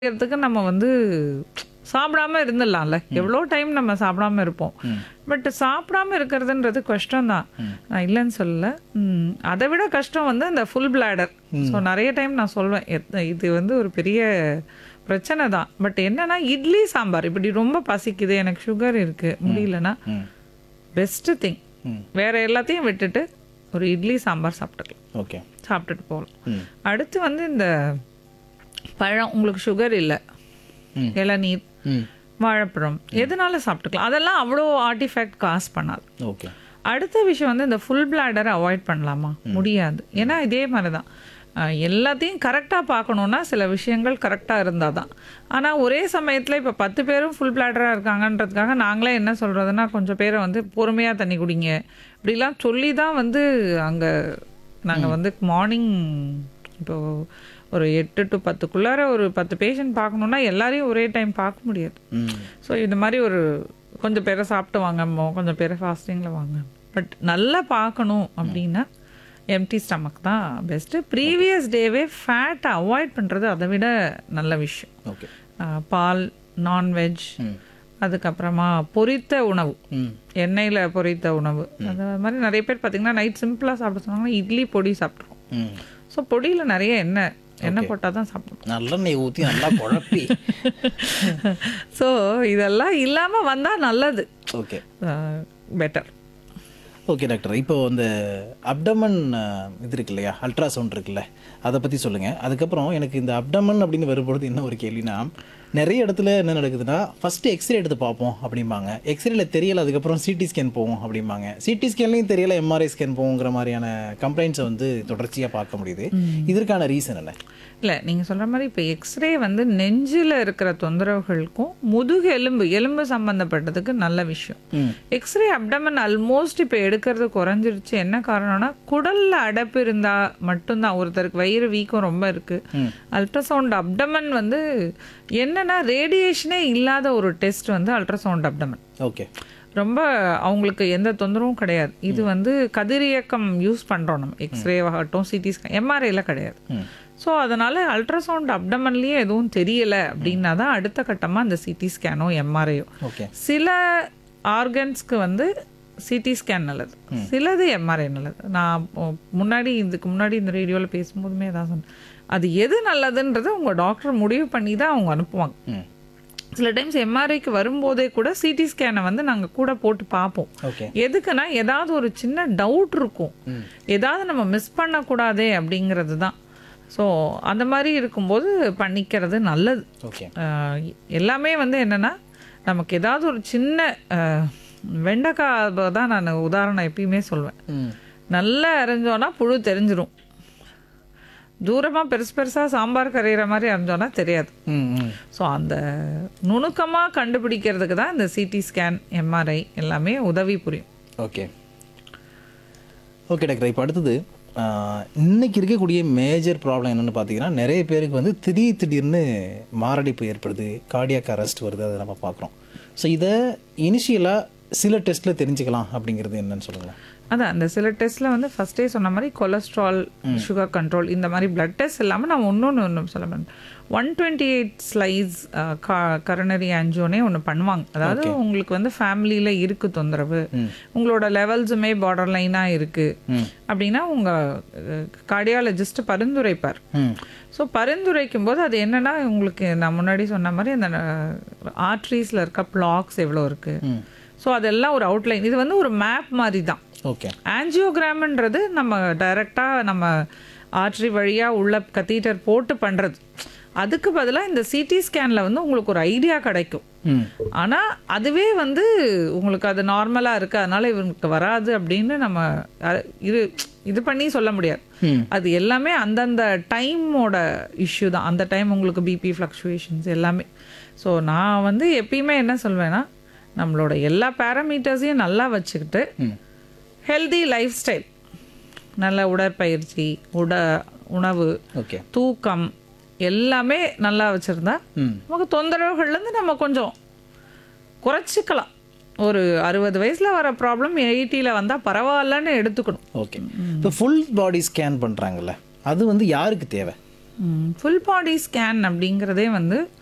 செய்யறதுக்கு நம்ம வந்து சாப்பிடாம இருந்துடலாம்ல எவ்வளோ டைம் நம்ம சாப்பிடாம இருப்போம் பட் சாப்பிடாம இருக்கிறதுன்றது கஷ்டம் தான் நான் இல்லைன்னு சொல்லல ம், அதை விட கஷ்டம் வந்து இந்த ஃபுல் பிளாடர் ஸோ நிறைய டைம் நான் சொல்வேன் எத்- இது வந்து ஒரு பெரிய பிரச்சனை தான் பட் என்னன்னா இட்லி சாம்பார் இப்படி ரொம்ப பசிக்குது எனக்கு சுகர் இருக்கு முடியலன்னா பெஸ்ட் திங் வேற எல்லாத்தையும் விட்டுட்டு ஒரு இட்லி சாம்பார் சாப்பிட்டுக்கலாம் ஓகே சாப்பிட்டுட்டு போகலாம் அடுத்து வந்து இந்த பழம் உங்களுக்கு சுகர் இல்லை இளநீர் ம் வாழைப்பழம் எதனால சாப்பிட்டுக்கலாம் அதெல்லாம் அவ்வளோ ஆர்டிஃபேக்ட் காசு பண்ணாது ஓகே அடுத்த விஷயம் வந்து இந்த ஃபுல் பிளாடரை அவாய்ட் பண்ணலாமா முடியாது ஏன்னா இதே மாதிரி தான் அஹ், எல்லாத்தையும் கரெக்டாக பார்க்கணுன்னா சில விஷயங்கள் கரெக்டாக இருந்தால் தான் ஆனால் ஒரே சமயத்தில் இப்போ பத்து பேரும் ஃபுல் பிளாடராக இருக்காங்கன்றதுக்காக நாங்களே என்ன சொல்கிறதுனா கொஞ்சம் பேரை வந்து பொறுமையாக தண்ணி குடிங்க இப்படிலாம் சொல்லி தான் வந்து அங்கே நாங்கள் வந்து மார்னிங் இப்போ ஒரு எட்டு டு பத்துக்குள்ளார ஒரு பத்து பேஷண்ட் பார்க்கணுன்னா எல்லாரையும் ஒரே டைம் பார்க்க முடியாது ம் ஸோ இது மாதிரி ஒரு கொஞ்சம் பேரை சாப்பிட்டு வாங்கம்மோ கொஞ்சம் பேரை ஃபாஸ்டிங்கில் வாங்க பட் நல்லா பார்க்கணும் அப்படின்னா எம்டி ஸ்டமக் தான் பெஸ்ட்டு ப்ரீவியஸ் டேவே ஃபேட்டை அவாய்ட் பண்ணுறது அதை விட நல்ல விஷயம் ஓகே ஆஹ் பால் நான்வெஜ் ம் அதுக்கப்புறமா பொரித்த உணவு ம் எண்ணெயில் பொரித்த உணவு அது மாதிரி நிறைய பேர் பார்த்தீங்கன்னா நைட் சிம்பிளாக சாப்பிட சொன்னாங்கன்னா இட்லி பொடி சாப்பிட்ருவோம் ம் ஸோ பொடியில் நிறைய எண்ணெய் எண்ணெய் போட்டால் தான் சாப்பிடுவோம் நல்லெண்ணெய் ஊற்றி நல்லா குழப்பி ஸோ இதெல்லாம் இல்லாமல் வந்தால் நல்லது ஓகே பெட்டர் ஓகே டாக்டர் இப்போ இந்த அப்டமன் இது இருக்கு இல்லையா அல்ட்ராசவுண்ட் இருக்குல்ல அதை பற்றி சொல்லுங்கள் அதுக்கப்புறம் எனக்கு இந்த அப்டமன் அப்படின்னு வரும்பொழுது என்ன ஒரு கேள்வினா நிறைய இடத்துல என்ன நடக்குதுன்னா ஃபஸ்ட்டு எக்ஸ்ரே எடுத்து பார்ப்போம் அப்படிம்பாங்க எக்ஸ்ரேல தெரியல அதுக்கப்புறம் சிடி ஸ்கேன் போவோம் அப்படிம்பாங்க சிடி ஸ்கேன்லையும் தெரியல எம்ஆர்ஐ ஸ்கேன் போவோங்கிற மாதிரியான கம்ப்ளைண்ட்ஸை வந்து தொடர்ச்சியாக பார்க்க முடியுது இதற்கான ரீசன் என்ன இல்லை நீங்கள் சொல்கிற மாதிரி இப்போ எக்ஸ்ரே வந்து நெஞ்சில் இருக்கிற தொந்தரவுகளுக்கும் முதுகு எலும்பு எலும்பு சம்மந்தப்பட்டதுக்கு நல்ல விஷயம் ம் எக்ஸ்ரே அப்டமன் ஆல்மோஸ்ட் இப்போ எடுக்கிறது குறைஞ்சிருச்சு என்ன காரணம்னா குடல்ல அடைப்பு இருந்தால் மட்டும்தான் ஒருத்தருக்கு வயிறு வீக்கம் ரொம்ப இருக்குது அல்ட்ராசவுண்ட் அப்டமன் வந்து என்னன்னா ரேடியேஷனே இல்லாத ஒரு டெஸ்ட் வந்து அல்ட்ராசவுண்ட் அப்டமன் ஓகே ரொம்ப அவங்களுக்கு எந்த தொந்தரவும் கிடையாது இது வந்து கதிரியக்கம் யூஸ் பண்ணுறோம் நம்ம எக்ஸ்ரே ஆகட்டும் சிடி ஸ்கேன் எம்ஆர்ஐல கிடையாது ம் ஸோ அதனால அல்ட்ராசவுண்ட் அப்டமன்லேயே எதுவும் தெரியல அப்படின்னா தான் அடுத்த கட்டமாக அந்த சிடி ஸ்கேனோ எம்ஆர்ஐயோ ஓகே சில ஆர்கன்ஸ்க்கு வந்து சிடி ஸ்கேன் நல்லது சிலது எம்ஆர்ஐ நல்லது நான் இப்போ முன்னாடி இதுக்கு முன்னாடி இந்த ரேடியோவில் பேசும்போதுமே தான் சொன்னேன் அது எது நல்லதுன்றதை உங்கள் டாக்டர் முடிவு பண்ணி தான் அவங்க அனுப்புவாங்க ம் சில டைம்ஸ் எம்ஆர்ஐக்கு வரும்போதே கூட சிடி ஸ்கேனை வந்து நாங்கள் கூட போட்டு பார்ப்போம் ஓகே எதுக்குன்னா ஏதாவது ஒரு சின்ன டவுட் இருக்கும் ஏதாவது நம்ம மிஸ் பண்ணக்கூடாதே அப்படிங்கிறது தான் ஸோ அந்த மாதிரி இருக்கும்போது பண்ணிக்கிறது நல்லது ஓகே ஆஹ் எல்லாமே வந்து என்னன்னா நமக்கு ஏதாவது ஒரு சின்ன ஆஹ் வெண்டைக்காய் தான் நான் உதாரணம் எப்பயுமே சொல்வேன் ம் நல்லா அரைஞ்சோன்னா புழு தெரிஞ்சிரும் தூரமாக பெருசு பெருசாக சாம்பார் கரையிற மாதிரி அரைஞ்சோன்னா தெரியாது ம் ம் ஸோ அந்த நுணுக்கமாக கண்டுபிடிக்கிறதுக்கு தான் இந்த சிடி ஸ்கேன் எம்ஆர்ஐ எல்லாமே உதவி புரியும் ஓகே ஓகே டாக்டர் இப்போ அடுத்தது ஆஹ், இன்னைக்கு இருக்கக்கூடிய மேஜர் ப்ராப்ளம் என்னென்னு பார்த்தீங்கன்னா நிறைய பேருக்கு வந்து திடீர் திடீர்னு மாரடைப்பு ஏற்படுது கார்டியாக் அரெஸ்ட் வருது அதை நம்ம பார்க்குறோம் ஸோ இதை இனிஷியலாக சில டெஸ்ட்டில் தெரிஞ்சுக்கலாம் அப்படிங்கிறது என்னன்னு சொல்லுங்களேன் அதான் அந்த சில டெஸ்ட்டில் வந்து ஃபஸ்ட்டே சொன்ன மாதிரி கொலஸ்ட்ரால் சுகர் கண்ட்ரோல் இந்த மாதிரி பிளட் டெஸ்ட் இல்லாமல் நம்ம இன்னொன்று ஒன்று சொல்ல மாட்டேன் one twenty eight slice coronary ஆன்ஜோனே ஒன்று பண்ணுவாங்க அதாவது உங்களுக்கு வந்து ஃபேமிலியில் இருக்கு தொந்தரவு உங்களோட லெவல்ஸுமே பார்டர் லைனாக இருக்குது அப்படின்னா உங்கள் கார்டியாலஜிஸ்ட் பரிந்துரைப்பார் ம் ஸோ பரிந்துரைக்கும் போது அது என்னன்னா உங்களுக்கு நான் முன்னாடி சொன்ன மாதிரி அந்த ஆர்ட்ரிஸில் இருக்க பிளாக்ஸ் எவ்வளோ இருக்குது ஸோ அதெல்லாம் ஒரு அவுட்லைன் இது வந்து ஒரு மேப் மாதிரி தான் ஓகே ஆன்ஜியோகிராம்ன்றது நம்ம டைரெக்டாக நம்ம ஆர்ட்ரி வழியாக உள்ள கத்தீட்டர் போட்டு பண்ணுறது அதுக்கு பதிலாக இந்த சிடி ஸ்கேனில் வந்து உங்களுக்கு ஒரு ஐடியா கிடைக்கும் ம் ஆனால் அதுவே வந்து உங்களுக்கு அது நார்மலாக இருக்குது அதனால இவங்களுக்கு வராது அப்படின்னு நம்ம அஹ், இது இது பண்ணி சொல்ல முடியாது ம் அது எல்லாமே அந்தந்த டைமோட இஷ்யூ தான் அந்த டைம் உங்களுக்கு பிபி ஃப்ளக்சுவேஷன்ஸ் எல்லாமே ஸோ நான் வந்து எப்பயுமே என்ன சொல்வேன்னா நம்மளோட எல்லா பேராமீட்டர்ஸையும் நல்லா வச்சுக்கிட்டு ம் ஹெல்தி லைஃப் ஸ்டைல் நல்ல உடற்பயிற்சி உட உணவு ஓகே தூக்கம் எல்லாமே நல்லா வச்சுருந்தா ம் நமக்கு தொந்தரவுகள்லேருந்து நம்ம கொஞ்சம் குறைச்சிக்கலாம் ஒரு அறுபது வயசில் வர ப்ராப்ளம் எயிட்டியில் வந்தால் பரவாயில்லன்னு எடுத்துக்கணும் ஓகே இப்போ ஃபுல் பாடி ஸ்கேன் பண்ணுறாங்கல்ல அது வந்து யாருக்கு தேவை ஃபுல் பாடி ஸ்கேன் அப்படிங்கிறதே வந்து